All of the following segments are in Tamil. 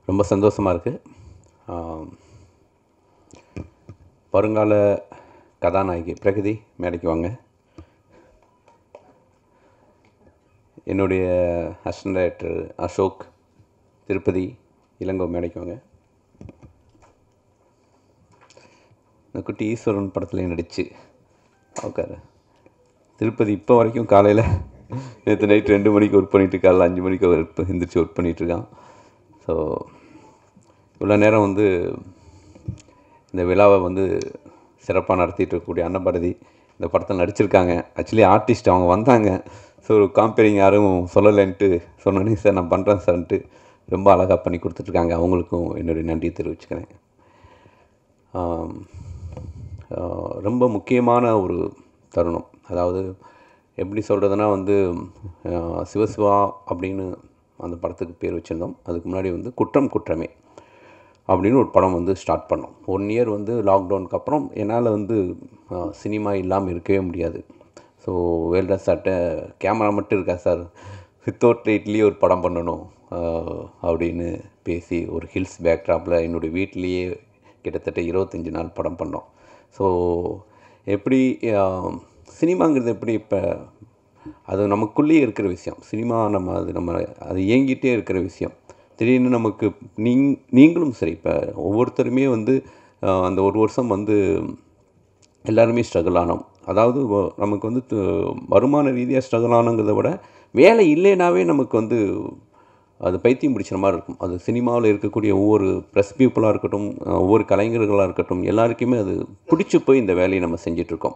ரொம்ப சந்தோஷமாக இருக்குது வருங்கால கதாநாயகி பிரகதி மேடைக்கு வாங்க என்னுடைய அசிஸ்டன்ட் டைரக்டர் அசோக் திருப்பதி இளங்கோ மேடைக்கு வாங்க இந்த குட்டி ஈஸ்வரன் படத்தில் நடிச்சு உட்காரு திருப்பதி இப்போ வரைக்கும் காலையில் நேற்று நைட் ரெண்டு மணிக்கு ஒர்க் பண்ணிட்டு காலைல அஞ்சு மணிக்கு ஒர்க் எந்திரிச்சு ஒர்க் பண்ணிகிட்ருக்கான் ஸோ இவ்வளோ நேரம் வந்து இந்த விழாவை வந்து சிறப்பாக நடத்திட்டு இருக்கக்கூடிய அன்னபாரதி இந்த படத்தில் நடிச்சிருக்காங்க ஆக்சுவலி ஆர்டிஸ்ட் அவங்க வந்தாங்க ஸோ ஒரு காம்பேரிங் யாரும் சொல்லலைன்ட்டு சொன்னோன்னே சார் நான் பண்ணுறேன் சார்ன்ட்டு ரொம்ப அழகாக பண்ணி கொடுத்துட்ருக்காங்க அவங்களுக்கும் என்னுடைய நன்றி தெரிவிச்சுக்கிறேன் ஆம், ஆ, ரொம்ப முக்கியமான ஒரு தருணம் அதாவது எப்படி சொல்கிறதுனா வந்து ஆ, சிவசிவா அப்படின்னு அந்த படத்துக்கு பேர் வச்சுருந்தோம் அதுக்கு முன்னாடி வந்து குற்றம் குற்றமே அப்படின்னு ஒரு படம் வந்து ஸ்டார்ட் பண்ணோம் ஒன் இயர் வந்து லாக்டவுனுக்கு அப்புறம் என்னால் வந்து ஆ, சினிமா இல்லாமல் இருக்கவே முடியாது ஸோ வேல்ராஜ் சார்கிட்ட கேமரா மட்டும் இருக்கா சார் வித்தவுட் லைட்லேயே ஒரு படம் பண்ணணும் ஆ, அப்படின்னு பேசி ஒரு ஹில்ஸ் பேக்ட்ராப்பில் என்னுடைய வீட்லேயே கிட்டத்தட்ட இருபத்தஞ்சி நாள் படம் பண்ணோம் ஸோ எப்படி ஆ, சினிமாங்கிறது எப்படி இப்போ அது நமக்குள்ளேயே இருக்கிற விஷயம் சினிமா நம்ம அது நம்ம அது இயங்கிட்டே இருக்கிற விஷயம் திடீர்னு நமக்கு நீங் நீங்களும் சரி இப்போ ஒவ்வொருத்தருமே வந்து ஆஹ், அந்த ஒரு வருஷம் வந்து எல்லாருமே ஸ்ட்ரகிள் ஆனோம் அதாவது வ- நமக்கு வந்து து- வருமான ரீதியாக ஸ்ட்ரகிள் ஆனோங்கிறத விட வேலை இல்லைனாவே நமக்கு வந்து அது பைத்தியம் பிடிச்சிற மாதிரி இருக்கும் அது சினிமாவில் இருக்கக்கூடிய ஒவ்வொரு ப்ரெஸ் பீப்புளாக இருக்கட்டும் அஹ், ஒவ்வொரு கலைஞர்களாக இருக்கட்டும் எல்லாருக்குமே அது பிடிச்சி போய் இந்த வேலையை நம்ம செஞ்சிட்ருக்கோம்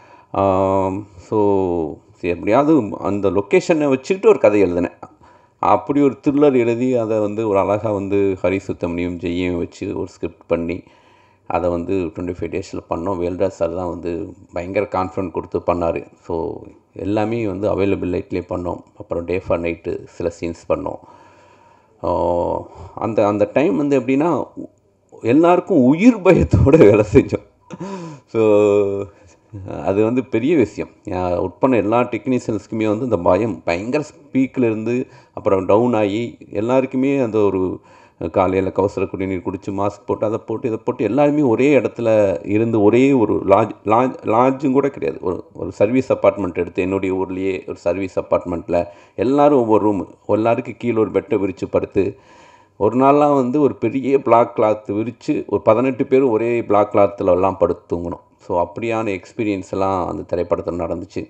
ஸோ எப்படியாவது அந்த லொக்கேஷனை வச்சுக்கிட்டு ஒரு கதை எழுதினேன் அப்படி ஒரு த்ரில்லர் எழுதி அதை வந்து ஒரு அழகாக வந்து ஹரி சுத்தமணியும் ஜெய்யும் வச்சு ஒரு ஸ்கிரிப்ட் பண்ணி அதை வந்து டுவெண்ட்டி ஃபைவ் டேஸில் பண்ணோம் வேல்ராஜ் சார் தான் வந்து பயங்கர கான்ஃபிடன்ட் கொடுத்து பண்ணார் ஸோ எல்லாமே வந்து அவைலபிள் லைட்லேயே பண்ணோம் அப்புறம் டே ஃபார் நைட்டு சில சீன்ஸ் பண்ணோம் ஆஹ் அந்த அந்த டைம் வந்து எப்படின்னா எல்லாருக்கும் உயிர் பயத்தோட வேலை செஞ்சோம் ஸோ அது வந்து பெரிய விஷயம் ஒர்க் பண்ண எல்லா டெக்னீஷியன்ஸ்க்குமே வந்து இந்த பயம் பயங்கர ஸ்பீக்கில் இருந்து அப்புறம் டவுன் ஆகி எல்லாருக்குமே அந்த ஒரு காலையில் கவசர குடிநீர் குடித்து மாஸ்க் போட்டு அதை போட்டு இதை போட்டு எல்லாருமே ஒரே இடத்துல இருந்து ஒரே ஒரு லாட்ஜ் லாட்ஜ் லாட்ஜும் கூட கிடையாது ஒரு ஒரு சர்வீஸ் அப்பார்ட்மெண்ட் எடுத்து என்னுடைய ஊர்லேயே ஒரு சர்வீஸ் அப்பார்ட்மெண்ட்டில் எல்லாரும் ஒவ்வொரு ரூம் எல்லாருக்கும் கீழே ஒரு பெட்டை விரித்து படுத்து ஒரு நாள்லாம் வந்து ஒரு பெரிய பிளாக் கிளாத் விரித்து ஒரு பதினெட்டு பேர் ஒரே பிளாக் கிளாத்தில் எல்லாம் படுத்து தூங்கணும் ஸோ அப்படியான எக்ஸ்பீரியன்ஸ் எல்லாம் அந்த திரைப்படத்தில் நடந்துச்சு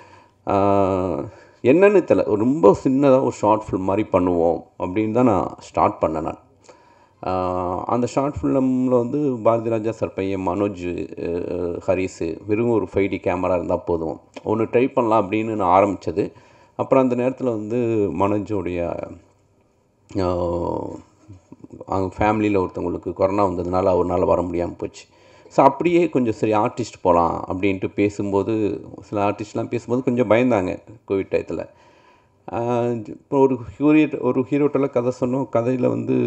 ஆஹ் என்னன்னு தெரியல ஒரு ரொம்ப சின்னதாக ஒரு ஷார்ட் ஃபிலிம் மாதிரி பண்ணுவோம் அப்படின்னு தான் நான் ஸ்டார்ட் பண்ணேன் நான் ஆஹ் அந்த ஷார்ட் ஃபிலிமில் வந்து பாரதி ராஜா சார் பையன் மனோஜ் அஹ், ஹரிஸு வெறும் ஒரு ஃபைவ் டி கேமரா இருந்தால் போதும் ஒன்று ட்ரை பண்ணலாம் அப்படின்னு நான் ஆரம்பித்தது அப்புறம் அந்த நேரத்தில் வந்து மனோஜோடைய ஆஹ் அவங்க ஃபேமிலியில் ஒருத்தவங்களுக்கு கொரோனா வந்ததுனால அவரால் வர முடியாமல் போச்சு ஸோ அப்படியே கொஞ்சம் சரி ஆர்டிஸ்ட் போகலாம் அப்படின்ட்டு பேசும்போது சில ஆர்டிஸ்ட்லாம் பேசும்போது கொஞ்சம் பயந்தாங்க கோவிட் டயத்தில் இப்போ ஒரு ஹீரோ ஒரு ஹீரோட்டெல்லாம் கதை சொன்னோம் கதையில் வந்து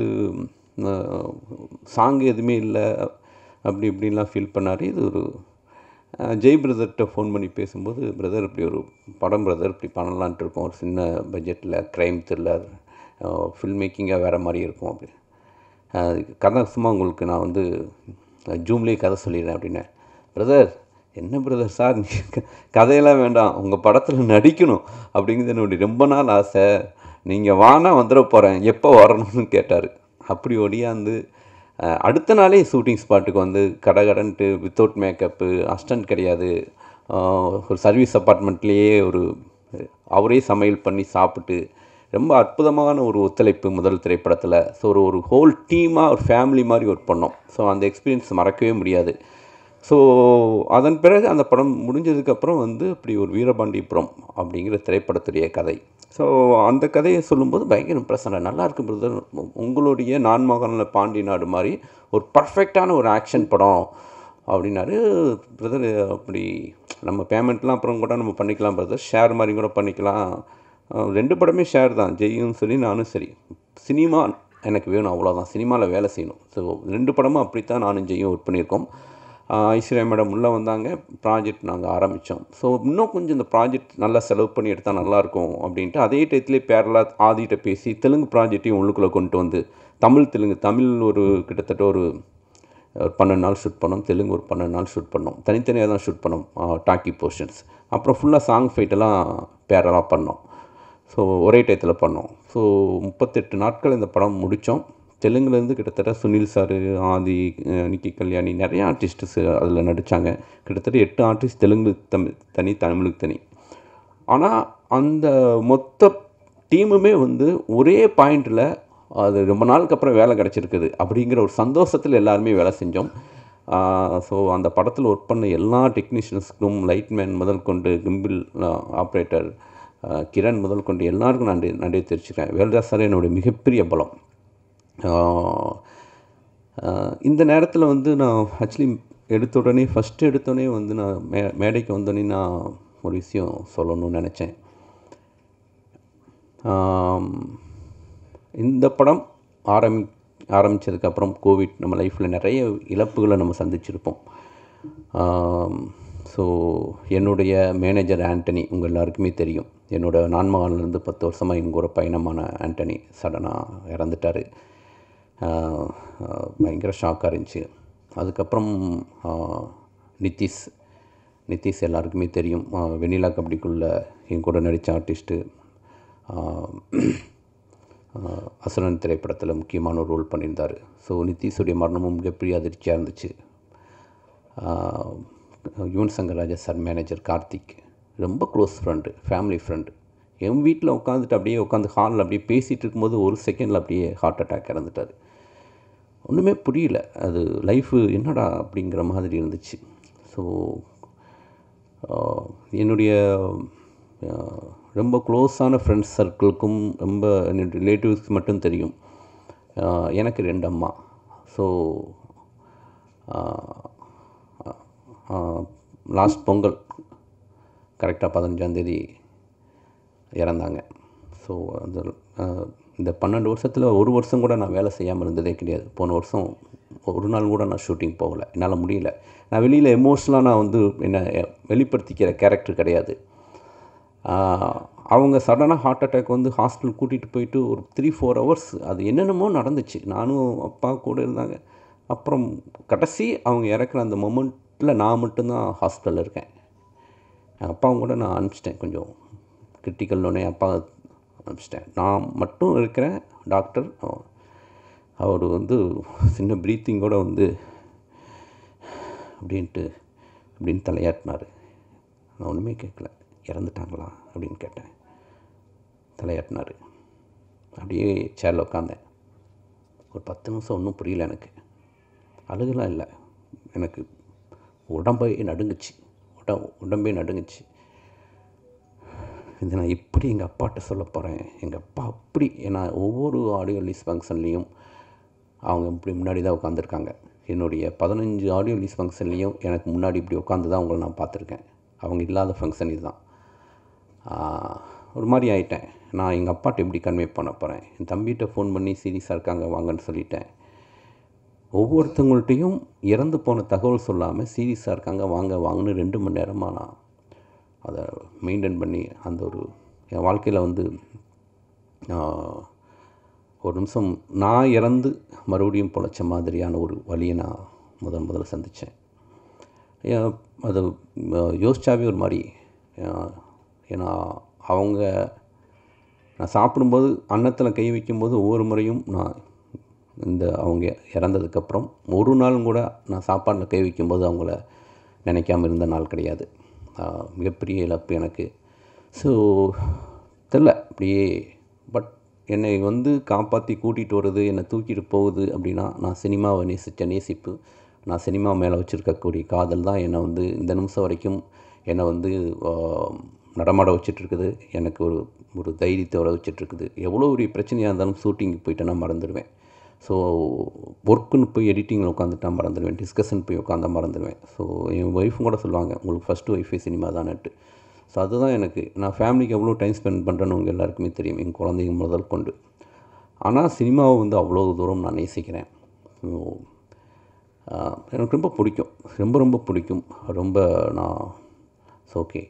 சாங் எதுவுமே இல்லை அப்படி இப்படின்லாம் ஃபீல் பண்ணார் இது ஒரு அஹ், ஜெய் பிரதர்கிட்ட ஃபோன் பண்ணி பேசும்போது பிரதர் இப்படி ஒரு படம் பிரதர் இப்படி பண்ணலான்ட்டு இருக்கோம் ஒரு சின்ன பட்ஜெட்டில் க்ரைம் த்ரில்லர் ஃபில்ம் மேக்கிங்காக வேறு மாதிரி இருக்கும் அப்படி அஹ், கதை சும்மா உங்களுக்கு நான் வந்து ஜூம்லேயே கதை சொல்லிடுறேன் அப்படின்னேன் பிரதர் என்ன பிரதர் சார் நீ க- கதையெல்லாம் வேண்டாம் உங்கள் படத்தில் நடிக்கணும் அப்படிங்கிறது என்னுடைய ரொம்ப நாள் ஆசை நீங்கள் வானா வந்துட போகிறேன் எப்போ வரணும்னு கேட்டார் அப்படி ஒடியாந்து அஹ், அடுத்த நாளே ஷூட்டிங் ஸ்பாட்டுக்கு வந்து கடகடன்ட்டு வித்தவுட் மேக்கப்பு அஸ்டன்ட் கிடையாது அஹ், ஒரு சர்வீஸ் அப்பார்ட்மெண்ட்லேயே ஒரு அவரே சமையல் பண்ணி சாப்பிட்டு ரொம்ப அற்புதமான ஒரு ஒத்துழைப்பு முதல் திரைப்படத்தில் ஸோ ஒரு ஒரு ஹோல் டீமாக ஒரு ஃபேமிலி மாதிரி ஒர்க் பண்ணோம் ஸோ அந்த எக்ஸ்பீரியன்ஸ் மறக்கவே முடியாது ஸோ அதன் பிறகு அந்த படம் முடிஞ்சதுக்கப்புறம் வந்து இப்படி ஒரு வீரபாண்டியபுரம் அப்படிங்கிற திரைப்படத்துடைய கதை ஸோ அந்த கதையை சொல்லும்போது பயங்கர இம்ப்ரெஷன் நல்லா இருக்கு பிரதர் உங்களுடைய நான்மகனில் பாண்டி நாடு மாதிரி ஒரு பர்ஃபெக்டான ஒரு ஆக்ஷன் படம் அப்படின்னாரு பிரதர் அப்படி நம்ம பேமெண்ட்லாம் அப்புறம் கூட நம்ம பண்ணிக்கலாம் பிரதர் ஷேர் மாதிரி கூட பண்ணிக்கலாம் அஹ் ரெண்டு படமே ஷேர் தான் ஜெய்யும் சரி நானும் சரி சினிமா எனக்கு வேணும் அவ்வளோதான் சினிமாவில் வேலை செய்யணும் ஸோ ரெண்டு படமும் அப்படித்தான் நானும் ஜெய்யும் ஒர்க் பண்ணியிருக்கோம் ஐஸ்வர்யா மேடம் உள்ளே வந்தாங்க ப்ராஜெக்ட் நாங்கள் ஆரம்பித்தோம் ஸோ இன்னும் கொஞ்சம் இந்த ப்ராஜெக்ட் நல்லா செலவு பண்ணி எடுத்தால் நல்லாயிருக்கும் அப்படின்ட்டு அதே டயத்துலேயே பேரலாக ஆதிகிட்ட பேசி தெலுங்கு ப்ராஜெக்டையும் உள்ளுக்குள்ளே கொண்டு வந்து தமிழ் தெலுங்கு தமிழ் ஒரு கிட்டத்தட்ட ஒரு ஒரு பன்னெண்டு நாள் ஷூட் பண்ணோம் தெலுங்கு ஒரு பன்னெண்டு நாள் ஷூட் பண்ணோம் தனித்தனியாக தான் ஷூட் பண்ணோம் டாக்கி போர்ஷன்ஸ் அப்புறம் ஃபுல்லாக சாங் ஃபைட்டெல்லாம் பேரலாக பண்ணோம் ஸோ ஒரே டயத்தில் பண்ணோம் ஸோ முப்பத்தெட்டு நாட்கள் இந்த படம் முடித்தோம் தெலுங்குலேருந்து கிட்டத்தட்ட சுனில் சார் ஆதி அஹ் நிக்கி கல்யாணி நிறைய ஆர்டிஸ்ட்ஸ் அதில் நடித்தாங்க கிட்டத்தட்ட எட்டு ஆர்டிஸ்ட் தெலுங்கு தமிழ் தனி தமிழுக்கு தனி ஆனால் அந்த மொத்த டீமுமே வந்து ஒரே பாயிண்டில் அது ரொம்ப நாளுக்கு அப்புறம் வேலை கிடச்சிருக்குது அப்படிங்கிற ஒரு சந்தோஷத்தில் எல்லாருமே வேலை செஞ்சோம் ஸோ அந்த படத்தில் ஒர்க் பண்ண எல்லா டெக்னீஷியன்ஸ்க்கும் லைட்மேன் முதல் கொண்டு கிம்பிள் ஆப்ரேட்டர் கிரண் முதல் கொண்டு எல்லாருக்கும் நன்றி நன்றி தெரிவிச்சுக்கிறேன் வேல்தாஸ் சார் என்னுடைய மிகப்பெரிய பலம் ஆஹ் ஆஹ் இந்த நேரத்தில் வந்து நான் ஆக்சுவலி எடுத்த உடனே ஃபஸ்ட்டு எடுத்தோடனே வந்து நான் மே மேடைக்கு வந்தோடனே நான் ஒரு விஷயம் சொல்லணும்னு நினச்சேன் ஆம், இந்த படம் ஆரம்பி ஆரம்பித்ததுக்கப்புறம் கோவிட் நம்ம லைஃப்பில் நிறைய இழப்புகளை நம்ம சந்திச்சிருப்போம் ஸோ என்னுடைய மேனேஜர் ஆண்டனி உங்கள் எல்லாருக்குமே தெரியும் என்னோட நான்மகான்லேருந்து பத்து வருஷமாக எங்கள் ஒரு பயணமான ஆண்டனி சடனாக இறந்துட்டார் ஆஹ் ஆஹ் பயங்கர ஷாக்காக இருந்துச்சு அதுக்கப்புறம் ஆஹ் நிதிஷ் நிதிஷ் எல்லாருக்குமே தெரியும் ஆஹ் வெண்ணிலா கபடிக்குள்ளே என் கூட நடித்த ஆர்டிஸ்ட்டு அசுரன் திரைப்படத்தில் முக்கியமான ஒரு ரோல் பண்ணியிருந்தார் ஸோ நிதிஷுடைய மரணமும் மிகப்பெரிய அதிர்ச்சியாக இருந்துச்சு ஆஹ் யுவன் சங்கர் ராஜா சார் மேனேஜர் கார்த்திக் ரொம்ப க்ளோஸ் ஃப்ரெண்டு ஃபேமிலி ஃப்ரெண்டு என் வீட்டில் உட்காந்துட்டு அப்படியே உட்காந்து ஹாலில் அப்படியே பேசிகிட்டு இருக்கும்போது ஒரு செகண்டில் அப்படியே ஹார்ட் அட்டாக் இறந்துட்டார் ஒன்றுமே புரியல அது லைஃபு என்னடா அப்படிங்கிற மாதிரி இருந்துச்சு ஸோ என்னுடைய ஆஹ், ரொம்ப க்ளோஸான ஃப்ரெண்ட்ஸ் சர்க்கிளுக்கும் ரொம்ப என்னுடைய ரிலேட்டிவ்ஸ்க்கு மட்டும் தெரியும் ஆஹ், எனக்கு ரெண்டு அம்மா ஸோ லாஸ்ட் பொங்கல் கரெக்டாக பதினஞ்சாந்தேதி இறந்தாங்க ஸோ அந்த ஆஹ், இந்த பன்னெண்டு வருஷத்தில் ஒரு வருஷம் கூட நான் வேலை செய்யாமல் இருந்ததே கிடையாது போன வருஷம் ஒரு நாள் கூட நான் ஷூட்டிங் போகலை என்னால் முடியல நான் வெளியில் எமோஷ்னலாக நான் வந்து என்னை வெளிப்படுத்திக்கிற கேரக்டர் கிடையாது ஆஹ், அவங்க சடனாக ஹார்ட் அட்டாக் வந்து ஹாஸ்பிட்டல் கூட்டிகிட்டு போயிட்டு ஒரு த்ரீ ஃபோர் ஹவர்ஸ் அது என்னென்னமோ நடந்துச்சு நானும் அப்பா கூட இருந்தாங்க அப்புறம் கடைசி அவங்க இறக்குற அந்த மொமெண்ட்டில் நான் மட்டும்தான் ஹாஸ்பிட்டலில் இருக்கேன் என் அப்பாவும் கூட நான் அனுப்பிச்சிட்டேன் கொஞ்சம் கிரிட்டிக்கல்னோடனே அப்பா அனுப்பிச்சிட்டேன் நான் மட்டும் இருக்கிறேன் டாக்டர் அவர் வந்து சின்ன ப்ரீத்திங்கோட வந்து அப்படின்ட்டு அப்படின்னு தலையாட்டினார் நான் ஒன்றுமே கேட்கல இறந்துட்டாங்களா அப்படின்னு கேட்டேன் தலையாட்டினார் அப்படியே சேரில் உட்காந்தேன் ஒரு பத்து நிமிஷம் ஒன்றும் புரியல எனக்கு அழுகலாம் இல்லை எனக்கு உடம்பே நடுங்குச்சு உட உடம்பே நடுங்குச்சு இது நான் எப்படி எங்கள் அப்பாட்ட சொல்ல போகிறேன் எங்கள் அப்பா அப்படி ஏன்னா ஒவ்வொரு ஆடியோ ரிலீஸ் ஃபங்க்ஷன்லேயும் அவங்க இப்படி முன்னாடி தான் உட்காந்துருக்காங்க என்னுடைய பதினஞ்சு ஆடியோ ரிலீஸ் ஃபங்க்ஷன்லேயும் எனக்கு முன்னாடி இப்படி உட்காந்து தான் அவங்கள நான் பார்த்துருக்கேன் அவங்க இல்லாத ஃபங்க்ஷன் இதுதான் ஆஹ், ஒரு மாதிரி ஆயிட்டேன் நான் எங்கள் அப்பாட்ட எப்படி கன்வே பண்ண போகிறேன் என் தம்பிகிட்ட ஃபோன் பண்ணி சீரியஸாக இருக்காங்க வாங்கன்னு சொல்லிட்டேன் ஒவ்வொருத்தவங்கள்ட்டையும் இறந்து போன தகவல் சொல்லாமல் சீரியஸாக இருக்காங்க வாங்க வாங்கன்னு ரெண்டு மணி நேரமாக நான் அதை மெயின்டைன் பண்ணி அந்த ஒரு என் வாழ்க்கையில் வந்து ஆஹ், ஒரு நிமிஷம் நான் இறந்து மறுபடியும் பொழைச்ச மாதிரியான ஒரு வழியை நான் முதல் முதல்ல சந்தித்தேன் அது ஆஹ், யோசிச்சாவே ஒரு மாதிரி ஆஹ், ஏன்னா அவங்க நான் சாப்பிடும்போது அன்னத்தில் கை வைக்கும்போது ஒவ்வொரு முறையும் நான் இந்த அவங்க இறந்ததுக்கப்புறம் ஒரு நாளும் கூட நான் சாப்பாட்டில் கை வைக்கும்போது அவங்கள நினைக்காம இருந்த நாள் கிடையாது ஆஹ் மிகப்பெரிய இழப்பு எனக்கு ஸோ தெரில அப்படியே பட் என்னை வந்து காப்பாற்றி கூட்டிகிட்டு வருது என்னை தூக்கிட்டு போகுது அப்படின்னா நான் சினிமாவை நேசித்த நேசிப்பு நான் சினிமா மேலே வச்சுருக்கக்கூடிய காதல் தான் என்னை வந்து இந்த நிமிஷம் வரைக்கும் என்னை வந்து ஆஹ், நடமாட வச்சிட்ருக்குது எனக்கு ஒரு ஒரு தைரியத்தை வர வச்சிட்ருக்குது எவ்வளோ ஒரு பிரச்சனையாக இருந்தாலும் ஷூட்டிங்க்கு போயிட்டு நான் மறந்துடுவேன் ஸோ ஒர்க்குன்னு போய் எடிட்டிங்கில் உட்காந்துட்டா மறந்துடுவேன் டிஸ்கஷன் போய் உட்காந்தா மறந்துடுவேன் ஸோ என் ஒய்ஃபும் கூட சொல்லுவாங்க உங்களுக்கு ஃபஸ்ட்டு ஒய்ஃபே சினிமா தானேட்டு ஸோ அதுதான் எனக்கு நான் ஃபேமிலிக்கு எவ்வளோ டைம் ஸ்பெண்ட் பண்ணுறேன்னு உங்கள் எல்லாருக்குமே தெரியும் என் குழந்தைங்க முதல் கொண்டு ஆனால் சினிமாவை வந்து அவ்வளோ தூரம் நான் நேசிக்கிறேன் ஸோ ஆஹ் எனக்கு ரொம்ப பிடிக்கும் ரொம்ப ரொம்ப பிடிக்கும் ரொம்ப நான் ஓகே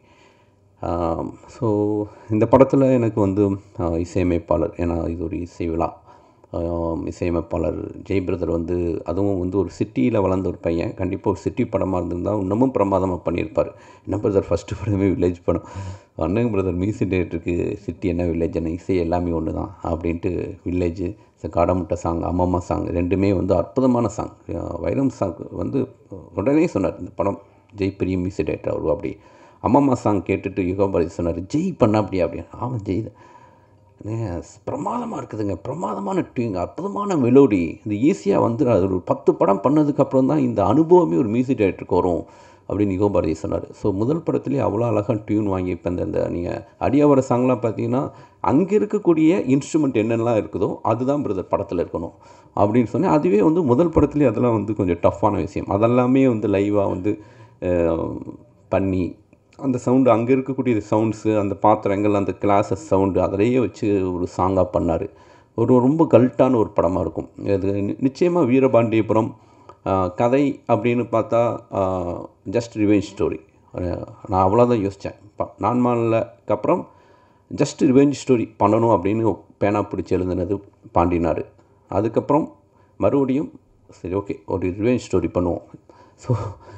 ஸோ இந்த படத்தில் எனக்கு வந்து ஆஹ் இசையமைப்பாளர் ஏன்னா இது ஒரு இசை விழா ஆஹ் இசையமைப்பாளர் ஜெய் பிரதர் வந்து அதுவும் வந்து ஒரு சிட்டியில் வளர்ந்த ஒரு பையன் கண்டிப்பாக ஒரு சிட்டி படமாக இருந்திருந்தால் இன்னமும் பிரமாதமாக பண்ணியிருப்பார் என்ன பிரதர் ஃபஸ்ட்டு படமே வில்லேஜ் படம் அண்ணன் பிரதர் மியூசிக் டேரக்டருக்கு சிட்டி என்ன வில்லேஜ் என்ன இசை எல்லாமே ஒன்று தான் அப்படின்ட்டு வில்லேஜ் காடமுட்டை சாங் அம்மம்மா சாங் ரெண்டுமே வந்து அற்புதமான சாங் வைரம் சாங் வந்து உடனே சொன்னார் இந்த படம் ஜெய் பெரிய மியூசிக் டேரக்டர் அவர் அப்படி அம்மம்மா சாங் கேட்டுட்டு யுகபாரதி சொன்னார் ஜெய் பண்ண அப்படியா அப்படியா ஆமாம் ஜெய் தான் பிரமாதமாக இருக்குதுங்க பிரமாதமான டியூங் அற்புதமான மெலோடி இது ஈஸியாக வந்து அது ஒரு பத்து படம் பண்ணதுக்கப்புறம் தான் இந்த அனுபவமே ஒரு மியூசிக் டைரக்டருக்கு வரும் அப்படின்னு யுகபாரதி சொன்னார் ஸோ முதல் படத்துலேயே அவ்வளோ அழகாக டியூன் வாங்கி இப்போ இந்த இந்த நீங்கள் அடியாவர சாங்லாம் பார்த்தீங்கன்னா அங்கே இருக்கக்கூடிய இன்ஸ்ட்ருமெண்ட் என்னென்னலாம் இருக்குதோ அதுதான் பிரதர் படத்தில் இருக்கணும் அப்படின்னு சொன்னேன் அதுவே வந்து முதல் படத்துலேயே அதெல்லாம் வந்து கொஞ்சம் டஃப்பான விஷயம் அதெல்லாமே வந்து லைவாக வந்து அஹ், பண்ணி அந்த சவுண்டு அங்கே இருக்கக்கூடிய சவுண்ட்ஸு அந்த பாத்திரங்கள் அந்த கிளாஸஸ் சவுண்டு அதிலேயே வச்சு ஒரு சாங்காக பண்ணார் ஒரு ரொம்ப கல்ட்டான ஒரு படமாக இருக்கும் இது நிச்சயமாக வீரபாண்டியபுரம் ஆஹ், கதை அப்படின்னு பார்த்தா ஜஸ்ட் ரிவெஞ்ச் ஸ்டோரி நான் அவ்வளோதான் யோசித்தேன் ப நான்மாலுக்கு அப்புறம் ஜஸ்ட் ரிவெஞ்ச் ஸ்டோரி பண்ணணும் அப்படின்னு பேனா பிடிச்சி எழுதுனது பாண்டினார் அதுக்கப்புறம் மறுபடியும் சரி ஓகே ஒரு ரிவெஞ்ச் ஸ்டோரி பண்ணுவோம் ஸோ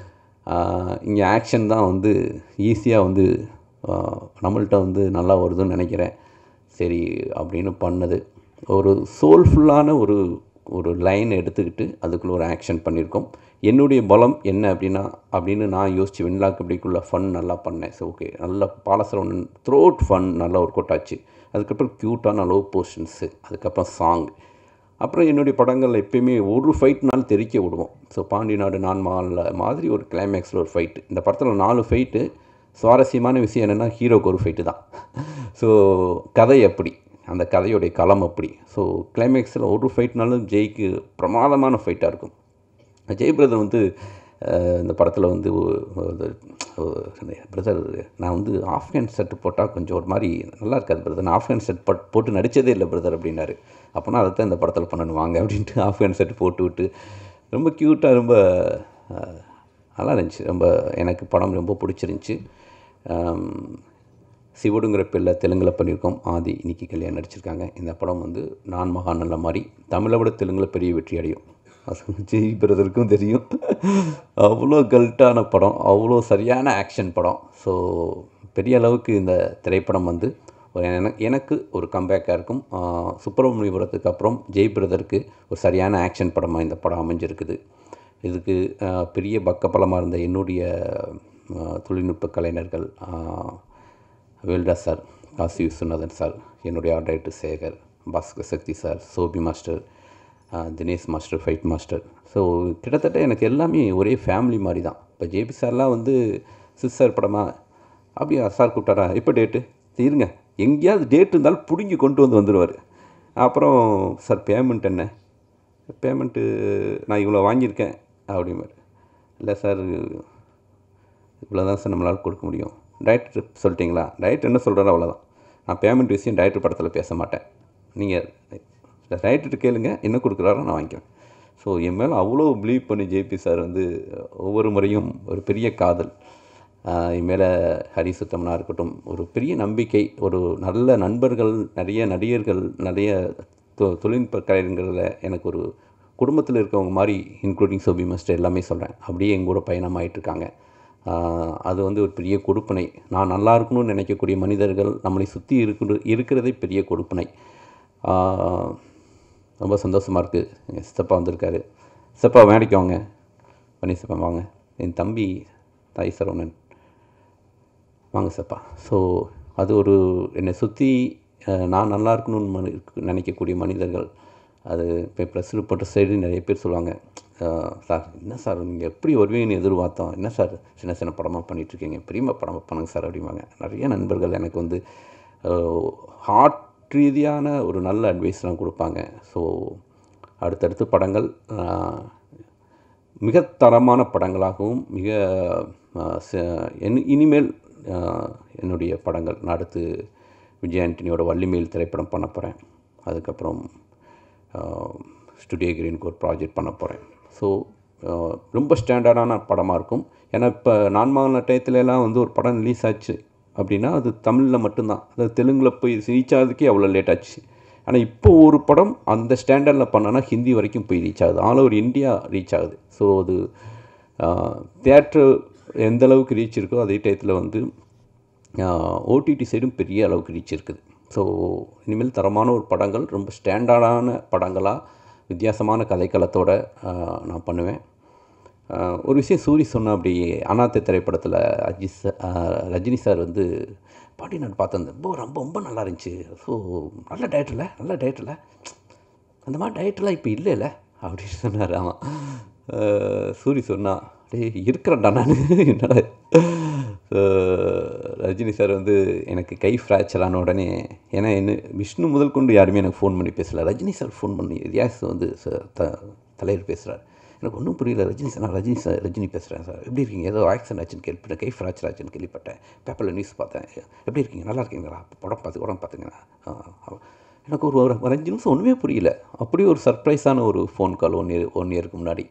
இங்கே ஆக்ஷன் தான் வந்து ஈஸியாக வந்து ஆஹ், நம்மள்ட்ட வந்து நல்லா வருதுன்னு நினைக்கிறேன் சரி அப்படின்னு பண்ணது ஒரு சோல்ஃபுல்லான ஒரு ஒரு லைன் எடுத்துக்கிட்டு அதுக்குள்ளே ஒரு ஆக்ஷன் பண்ணியிருக்கோம் என்னுடைய பலம் என்ன அப்படின்னா அப்படின்னு நான் யோசிச்சு வெண்லாக்கு அப்படிக்குள்ள ஃபன் நல்லா பண்ணேன் ஸோ ஓகே நல்ல பாலசரவணன் த்ரோட் ஃபன் நல்லா ஒர்க் அவுட் ஆச்சு அதுக்கப்புறம் க்யூட்டான லவ் போர்ஷன்ஸு அதுக்கப்புறம் சாங் அப்புறம் என்னுடைய படங்களில் எப்பயுமே ஒரு ஃபைட்னாலும் தெரிக்க விடுவோம் ஸோ பாண்டி நாடு நான் மாலில் மாதிரி ஒரு கிளைமேக்ஸில் ஒரு ஃபைட்டு இந்த படத்தில் நாலு ஃபைட்டு சுவாரஸ்யமான விஷயம் என்னென்னா ஹீரோக்கு ஒரு ஃபைட்டு தான் ஸோ கதை எப்படி அந்த கதையுடைய களம் அப்படி ஸோ கிளைமேக்ஸில் ஒரு ஃபைட்னாலும் ஜெய்க்கு பிரமாதமான ஃபைட்டாக இருக்கும் ஜெய் பிரதர் வந்து அஹ், இந்த படத்தில் வந்து பிரதர் நான் வந்து ஆஃப் ஹேண்ட் ஷர்ட் போட்டால் கொஞ்சம் ஒரு மாதிரி நல்லா இருக்காது பிரதர் நான் ஆஃப் ஹேண்ட் ஷர்ட் போட் போட்டு நடித்ததே இல்லை பிரதர் அப்படின்னாரு அப்போனா அதை தான் இந்த படத்தில் பண்ணணும் வாங்க அப்படின்ட்டு ஆஃப் ஹேண்ட் ஷர்ட் போட்டு விட்டு ரொம்ப க்யூட்டாக ரொம்ப அஹ், நல்லா இருந்துச்சு ரொம்ப எனக்கு படம் ரொம்ப பிடிச்சிருந்துச்சி சிவடுங்கிற பிள்ளை தெலுங்கில் பண்ணியிருக்கோம் ஆதி இன்னைக்கு கல்யாணம் நடிச்சிருக்காங்க இந்த படம் வந்து நான் மகா நல்ல மாதிரி தமிழை விட தெலுங்கில் பெரிய வெற்றி அடையும் அது ஜெய் பிரதருக்கும் தெரியும் அவ்வளோ கல்ட்டான படம் அவ்வளோ சரியான ஆக்ஷன் படம் ஸோ பெரிய அளவுக்கு இந்த திரைப்படம் வந்து ஒரு என- எனக்கு ஒரு கம்பேக்காக இருக்கும் ஆஹ் சுப்பிரமணியபுரத்துக்கு அப்புறம் ஜெய் பிரதருக்கு ஒரு சரியான ஆக்ஷன் படமாக இந்த படம் அமைஞ்சிருக்குது இதுக்கு ஆஹ் பெரிய பக்கபலமாக இருந்த என்னுடைய ஆஹ் தொழில்நுட்ப கலைஞர்கள் ஆஹ் வேல்ராஜ் சார் காசி விஸ்வநாதன் சார் என்னுடைய art director Sekar Bhaskar Sakthi sir Sobi master ஆஹ் Dinesh master fight master so கிட்டத்தட்ட எனக்கு எல்லாமே ஒரே ஃபேமிலி மாதிரி தான் இப்போ ஜேபி சார்லாம் வந்து சிஸ் சார் படமா அப்படியா சார் கூப்பிட்டாரா இப்போ டேட்டு இருங்க எங்கேயாவது டேட் இருந்தாலும் பிடுங்கி கொண்டு வந்து வந்துடுவார் அப்புறம் சார் பேமெண்ட் என்ன பேமெண்ட்டு நான் இவ்வளோ வாங்கியிருக்கேன் அப்படிம்பாரு இல்லை சார் இவ்வளோ தான் சார் நம்மளால் கொடுக்க முடியும் டைரக்டர் சொல்லிட்டீங்களா டைரக்டர் என்ன சொல்கிறாரோ அவ்வளோதான் நான் பேமெண்ட் விஷயம் டைரக்டர் படத்தில் பேச மாட்டேன் நீங்கள் டைரக்டர் கேளுங்க என்ன கொடுக்குறாரோ நான் வாங்கிக்குவேன் ஸோ என் மேலே அவ்வளோ பிலீவ் பண்ணி ஜேபி சார் வந்து ஒவ்வொரு முறையும் ஒரு பெரிய காதல் ஆஹ் என் மேலே ஹரி சுத்தமனாக இருக்கட்டும் ஒரு பெரிய நம்பிக்கை ஒரு நல்ல நண்பர்கள் நிறைய நடிகர்கள் நிறைய தொ- தொழில்நுட்ப கலைஞர்களில் எனக்கு ஒரு குடும்பத்தில் இருக்கவங்க மாதிரி இன்க்ளூடிங் சோபி மாஸ்டர் எல்லாமே சொல்கிறேன் அப்படியே எங்க கூட பயணமாயிட்டு இருக்காங்க ஆஹ் அது வந்து ஒரு பெரிய கொடுப்பனை நான் நல்லா இருக்கணும்னு நினைக்கக்கூடிய மனிதர்கள் நம்மளை சுற்றி இருக்கிற இருக்கிறதே பெரிய கொடுப்பனை ஆஹ் ரொம்ப சந்தோஷமாக இருக்குது எங்கள் சித்தப்பா வந்திருக்காரு சித்தப்பா மேடைக்கு வாங்க பண்ணி சித்தப்பா வாங்க என் தம்பி தாய் சரவணன் வாங்க சப்பா ஸோ அது ஒரு என்னை சுற்றி நான் நல்லா இருக்கணும்னு மனி நினைக்கக்கூடிய மனிதர்கள் அது இப்போ ப்ரெஸ் ரிப்போர்ட்டர் சைடு நிறைய பேர் சொல்லுவாங்க அஹ், சார் என்ன சார் நீங்கள் எப்படி வருவீங்கன்னு எதிர்பார்த்தோம் என்ன சார் சின்ன சின்ன படமாக பண்ணிகிட்ருக்கீங்க பெரிய படமாக பண்ணுங்க சார் அப்படிம்பாங்க நிறைய நண்பர்கள் எனக்கு வந்து ஹார்ட் ரீதியான ஒரு நல்ல அட்வைஸ்லாம் கொடுப்பாங்க ஸோ அடுத்தடுத்து படங்கள் அஹ், மிக தரமான படங்களாகவும் மிக ஆஹ், ச- இனி- இனிமேல் ஆஹ், என்னுடைய படங்கள் நான் அடுத்து விஜய் ஆண்டனியோட வள்ளிமேல் திரைப்படம் பண்ண போகிறேன் அதுக்கப்புறம் ஸ்டுடியோ கிரீனுக்கு ஒரு ப்ராஜெக்ட் பண்ண போகிறேன் ஸோ அஹ், ரொம்ப ஸ்டாண்டர்டான படமாக இருக்கும் ஏன்னா இப்போ நான்மான டயத்துலலாம் வந்து ஒரு படம் ரிலீஸ் ஆச்சு அப்படின்னா அது தமிழில் மட்டும்தான் அது தெலுங்கில் போய் ரீச் ஆகிறதுக்கே அவ்வளோ லேட் ஆச்சு ஆனால் இப்போ ஒரு படம் அந்த ஸ்டாண்டர்டில் பண்ணனா ஹிந்தி வரைக்கும் போய் ரீச் ஆகுது ஆல் ஓவர் இந்தியா ரீச் ஆகுது ஸோ அது தேட்ரு எந்த அளவுக்கு ரீச் இருக்கோ அதே டயத்தில் வந்து ஓடிடி சைடும் பெரிய அளவுக்கு ரீச் இருக்குது ஸோ இனிமேல் தரமான ஒரு படங்கள் ரொம்ப ஸ்டாண்டர்டான படங்களாக வித்தியாசமான கதைக்களத்தோட ஆஹ், நான் பண்ணுவேன் ஆஹ், ஒரு விஷயம் சூரி சொன்ன அப்படி அனாத்தை திரைப்படத்தில் அஜித் சா- ஆஹ், ரஜினி சார் வந்து பாடி நான் பார்த்தேன் ரொம்ப ரொம்ப ரொம்ப நல்லா இருந்துச்சு ஸோ நல்ல டயட்டில் நல்ல டயட்டில் அந்த மாதிரி டயட்டெல்லாம் இப்போ இல்லைல்ல அப்படின்னு சொன்னார் ஆமாம் சூரி சொன்னா டேய் இருக்கிறேன்டா நான் என்னடா அஹ், ரஜினி சார் வந்து எனக்கு கை ஃப்ராக்சர் ஆன உடனே ஏன்னா என்ன விஷ்ணு முதல் கொண்டு யாருமே எனக்கு ஃபோன் பண்ணி பேசல ரஜினி சார் ஃபோன் பண்ணி ரியாஸ் வந்து ச- த தலைவர் பேசுகிறார் எனக்கு ஒன்றும் புரியல ரஜினி சார் நான் ரஜினி சார் ரஜினி பேசுகிறேன் சார் எப்படி இருக்கீங்க ஏதோ ஆக்சிடென்ட் ஆச்சுன்னு கேள்விப்பட்டேன் கை ஃப்ராக்சர் ஆச்சுன்னு கேள்விப்பட்டேன் பேப்பரில் நியூஸ் பார்த்தேன் எப்படி இருக்கீங்க நல்லா இருக்கீங்களா படம் பார்த்து உடம்பு பார்த்துங்களா எனக்கு ஒரு ஒரு ஒரு அஞ்சு நிமிஷம் ஒன்றுமே புரியல அப்படியே ஒரு சர்ப்ரைஸான ஒரு phone call one year one இயருக்கு முன்னாடி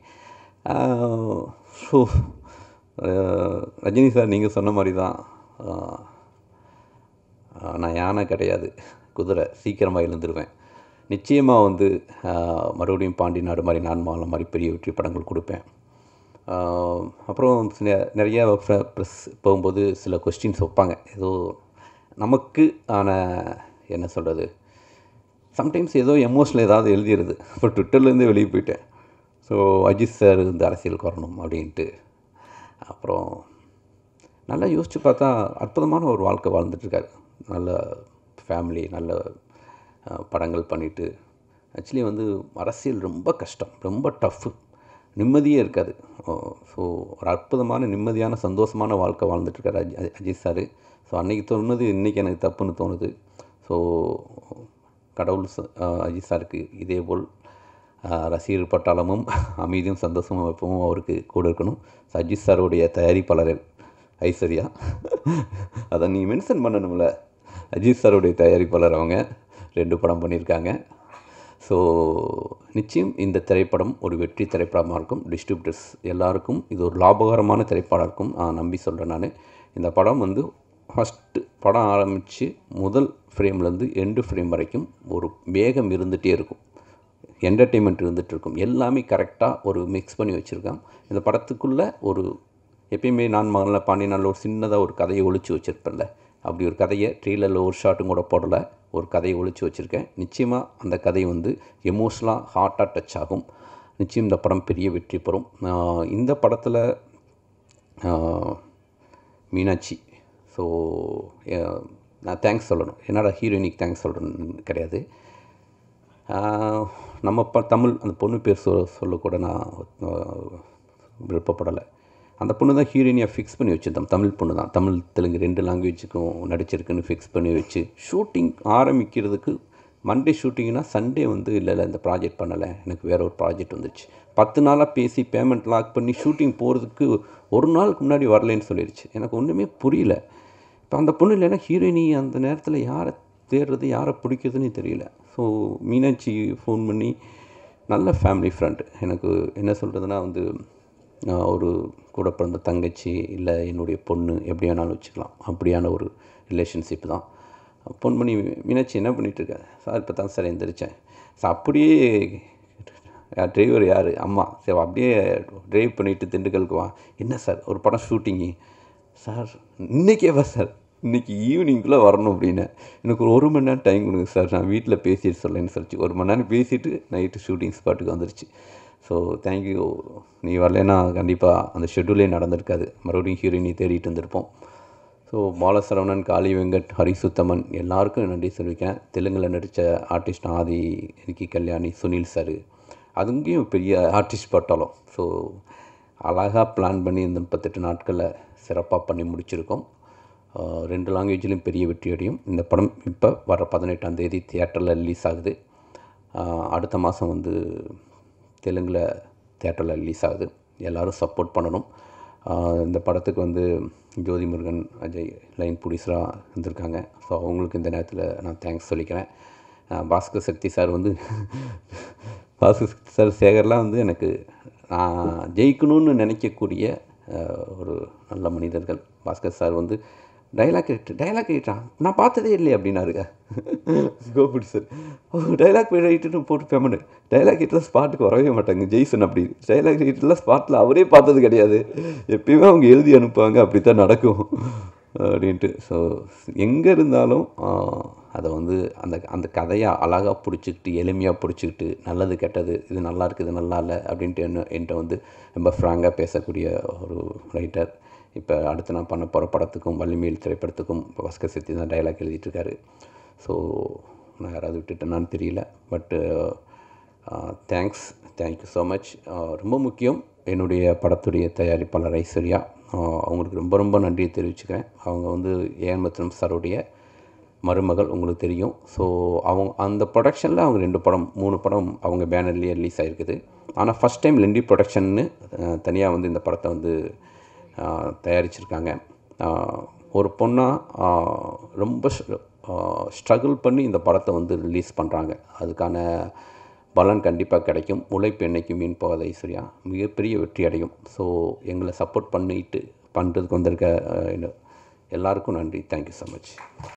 ஸோ ரஜினி சார் நீங்கள் சொன்ன மாதிரி தான் ஆஹ், ஆஹ், நான் யானை கிடையாது குதிரை சீக்கிரமாக எழுந்துருவேன் நிச்சயமாக வந்து ஆஹ், மறுபடியும் பாண்டி நாடு மாதிரி நான் மாலை மாதிரி பெரிய வெற்றி படங்கள் கொடுப்பேன் ஆஹ், அப்புறம் சில- நிறைய ப்ரெஸ் போகும்போது சில கொஸ்டின்ஸ் வைப்பாங்க ஏதோ நமக்கு ஆன என்ன சொல்கிறது சம்டைம்ஸ் ஏதோ எமோஷனில் ஏதாவது எழுதிடுது இப்போ ட்விட்டர்லேருந்து வெளியே போயிட்டேன் ஸோ அஜித் சார் இந்த அரசியலுக்கு வரணும் அப்படின்ட்டு அப்புறம் நல்லா யோசித்து பார்த்தா அற்புதமான ஒரு வாழ்க்கை வாழ்ந்துட்டுருக்காரு நல்ல ஃபேமிலி நல்ல அஹ், படங்கள் பண்ணிட்டு ஆக்சுவலி வந்து அரசியல் ரொம்ப கஷ்டம் ரொம்ப டஃப்பு நிம்மதியே இருக்காது ஸோ ஒரு அற்புதமான நிம்மதியான சந்தோஷமான வாழ்க்கை வாழ்ந்துட்டுருக்காரு அஜி அஜி- அஜித் சார் ஸோ அன்றைக்கி தோணுது இன்றைக்கி எனக்கு தப்புன்னு தோணுது ஸோ கடவுள் ச- அஹ், அஜித் சாருக்கு இதேபோல் அஹ், ரசிகர் பட்டாளமும் அமைதியும் சந்தோஷமும் எப்பவும் அவருக்கு கூட இருக்கணும் ஸோ அஜித் சாருடைய தயாரிப்பாளர் ஐஸ்வர்யா அதை நீ மென்ஷன் பண்ணணும்ல அஜித் சாருடைய தயாரிப்பாளர் அவங்க ரெண்டு படம் பண்ணியிருக்காங்க ஸோ நிச்சயம் இந்த திரைப்படம் ஒரு வெற்றி திரைப்படமாக இருக்கும் டிஸ்ட்ரிபியூட்டர்ஸ் எல்லாருக்கும் இது ஒரு லாபகரமான திரைப்படம் இருக்கும் நான் நம்பி சொல்கிறேன் நான் இந்த படம் வந்து ஃபஸ்ட்டு படம் ஆரம்பித்து முதல் ஃப்ரேம்லேருந்து எண்டு ஃப்ரேம் வரைக்கும் ஒரு வேகம் இருந்துகிட்டே இருக்கும் என்டர்டெயின்மெண்ட் இருந்துகிட்டு இருக்கும் எல்லாமே கரெக்டாக ஒரு மிக்ஸ் பண்ணி வச்சுருக்கான் இந்த படத்துக்குள்ளே ஒரு எப்பயுமே நான் மகனில் பாண்டியனால ஒரு சின்னதாக ஒரு கதையை ஒழிச்சு வச்சுருப்பேன்ல அப்படி ஒரு கதையை ட்ரெய்லரில் ஒரு ஷாட்டும் கூட போடலை ஒரு கதையை ஒழிச்சு வச்சுருக்கேன் நிச்சயமாக அந்த கதை வந்து எமோஷ்னலாக ஹார்ட்டாக டச் ஆகும் நிச்சயம் இந்த படம் பெரிய வெற்றி பெறும் ஆஹ் இந்த படத்தில் மீனாட்சி ஸோ நான் தேங்க்ஸ் சொல்லணும் என்னடா ஹீரோயினிக்கு தேங்க்ஸ் சொல்கிறேன்னு கிடையாது ஆஹ் நம்ம ப தமிழ் அந்த பொண்ணு பேர் சொ சொல்லக்கூட நான் ஆஹ் விருப்பப்படலை அந்த பொண்ணு தான் ஹீரோயினியாக ஃபிக்ஸ் பண்ணி வச்சுருந்தோம் தமிழ் பொண்ணு தான் தமிழ் தெலுங்கு ரெண்டு லாங்குவேஜுக்கும் நடிச்சிருக்குன்னு ஃபிக்ஸ் பண்ணி வச்சு ஷூட்டிங் ஆரம்பிக்கிறதுக்கு மண்டே ஷூட்டிங்னா சண்டே வந்து இல்லை இல்லை இந்த ப்ராஜெக்ட் பண்ணலை எனக்கு வேறு ஒரு ப்ராஜெக்ட் வந்துச்சு பத்து நாளாக பேசி பேமெண்ட் லாக் பண்ணி ஷூட்டிங் போகிறதுக்கு ஒரு நாளுக்கு முன்னாடி வரலைன்னு சொல்லிடுச்சு எனக்கு ஒன்றுமே புரியல இப்போ அந்த பொண்ணு இல்லைன்னா ஹீரோயினி அந்த நேரத்தில் யாரை தேடுறது யாரை பிடிக்கிறதுன்னு தெரியல ஸோ மீனாட்சி ஃபோன் பண்ணி நல்ல ஃபேமிலி ஃப்ரெண்ட் எனக்கு என்ன சொல்கிறதுனா வந்து நான் ஒரு கூட பிறந்த தங்கச்சி இல்லை என்னுடைய பொண்ணு எப்படி வேணாலும் வச்சுக்கலாம் அப்படியான ஒரு ரிலேஷன்ஷிப் தான் ஃபோன் பண்ணி மீனாட்சி என்ன பண்ணிட்டு இருக்க சார் இப்போ தான் சார் எந்திரிச்சேன் சார் அப்படியே டிரைவர் யார் அம்மா சரி அப்படியே டிரைவ் பண்ணிவிட்டு திண்டுக்கலுக்கு வா என்ன சார் ஒரு படம் ஷூட்டிங்கு சார் இன்றைக்கே வா சார் இன்றைக்கி ஈவினிங்குள்ளே வரணும் அப்படின்னு எனக்கு ஒரு ஒரு மணி நேரம் டைம் கொடுங்க சார் நான் வீட்டில் பேசிட்டு சொல்லேன்னு சொல்லிச்சு ஒரு மணி நேரம் பேசிட்டு நைட்டு ஷூட்டிங் ஸ்பாட்டுக்கு வந்துருச்சு ஸோ தேங்க்யூ நீ வரலைன்னா கண்டிப்பாக அந்த ஷெட்யூலே நடந்திருக்காது மறுபடியும் ஹீரோயினி தேடிட்டு இருந்திருப்போம் ஸோ பாலசரவணன் காளி வெங்கட் ஹரி சுத்தமன் எல்லாருக்கும் நன்றி சொல்லிக்கிறேன் தெலுங்கில் நடித்த ஆர்டிஸ்ட் ஆதி ரிக்கி கல்யாணி சுனில் சார் அதுங்கேயும் பெரிய ஆர்டிஸ்ட் பட்டாலும் ஸோ அழகாக பிளான் பண்ணி இந்த முப்பத்தெட்டு நாட்களில் சிறப்பாக பண்ணி முடிச்சிருக்கோம் ஆஹ் ரெண்டு லாங்குவேஜ்லேயும் பெரிய வெற்றி அடையும் இந்த படம் இப்போ வர பதினெட்டாம் தேதி தியேட்டரில் ரிலீஸ் ஆகுது ஆஹ் அடுத்த மாதம் வந்து தெலுங்கில் தேட்டரில் ரிலீஸ் ஆகுது எல்லோரும் சப்போர்ட் பண்ணணும் ஆஹ் இந்த படத்துக்கு வந்து ஜோதி முருகன் அஜய் லைன் ப்ரொடியூசராக இருந்திருக்காங்க ஸோ அவங்களுக்கு இந்த நேரத்தில் நான் தேங்க்ஸ் சொல்லிக்கிறேன் ஆஹ் பாஸ்கர் சக்தி சார் வந்து பாஸ்கர் சக்தி சார் சேகர்லாம் வந்து எனக்கு நான் ஜெயிக்கணும்னு நினைக்கக்கூடிய அஹ், ஒரு நல்ல மனிதர்கள் பாஸ்கர் சார் வந்து டைலாக் ரைட்டர் டைலாக் ரைட்டரா நான் பார்த்ததே இல்லையே அப்படின்னாருங்க கோபிடி சார் ஓ டைலாக் ரைட்டர்னு போட்டு பேமெண்ட் டைலாக் ரைட்டரில் ஸ்பாட்டுக்கு வரவே மாட்டாங்க ஜெய்சன் அப்படி டைலாக் ரைட்டரில் ஸ்பாட்டில் அவரே பார்த்தது கிடையாது எப்பயுமே அவங்க எழுதி அனுப்புவாங்க அப்படி தான் நடக்கும் அப்படின்ட்டு ஸோ எங்கே இருந்தாலும் ஆஹ், அதை வந்து அந்த அந்த கதையை அழகாக பிடிச்சிக்கிட்டு எளிமையாக பிடிச்சிக்கிட்டு நல்லது கெட்டது இது நல்லா இருக்குது இது நல்லா இல்லை அப்படின்ட்டு என்ன என்கிட்ட வந்து ரொம்ப ஃப்ராங்காக பேசக்கூடிய ஒரு ரைட்டர் இப்போ அடுத்து நான் பண்ண போகிற படத்துக்கும் வள்ளிமேல் திரைப்படத்துக்கும் இப்போ பாஸ்கர் சித்தி தான் டைலாக் எழுதிட்டுருக்காரு ஸோ நான் யாராவது விட்டுட்டேனான்னு தெரியல பட்டு தேங்க்ஸ் தேங்க்யூ ஸோ மச் ரொம்ப முக்கியம் என்னுடைய படத்துடைய தயாரிப்பாளர் ஐஸ்வர்யா ஆஹ் அவங்களுக்கு ரொம்ப ரொம்ப நன்றியை தெரிவிச்சுக்கிறேன் அவங்க வந்து ஏஎன்மத்திரம் சாருடைய மருமகள் உங்களுக்கு தெரியும் ஸோ அவங்க அந்த ப்ரொடக்ஷனில் அவங்க ரெண்டு படம் மூணு படம் அவங்க பேனர்லேயே ரிலீஸ் ஆகிருக்குது ஆனால் ஃபஸ்ட் டைம் லெண்டி ப்ரொடக்ஷன்னு தனியாக வந்து இந்த படத்தை வந்து ஆஹ் தயாரிச்சிருக்காங்க ஆஹ் ஒரு பொண்ணாக ரொம்ப ஸ்ட்ரகிள் பண்ணி இந்த படத்தை வந்து ரிலீஸ் பண்ணுறாங்க அதுக்கான பலன் கண்டிப்பாக கிடைக்கும் உழைப்பு என்னைக்கு மீன் போகாத ஐஸ்வர்யா மிகப்பெரிய வெற்றி அடையும் ஸோ எங்களை சப்போர்ட் பண்ணிட்டு பண்ணுறதுக்கு வந்திருக்க அஹ், எல்லாருக்கும் நன்றி தேங்க்யூ ஸோ மச்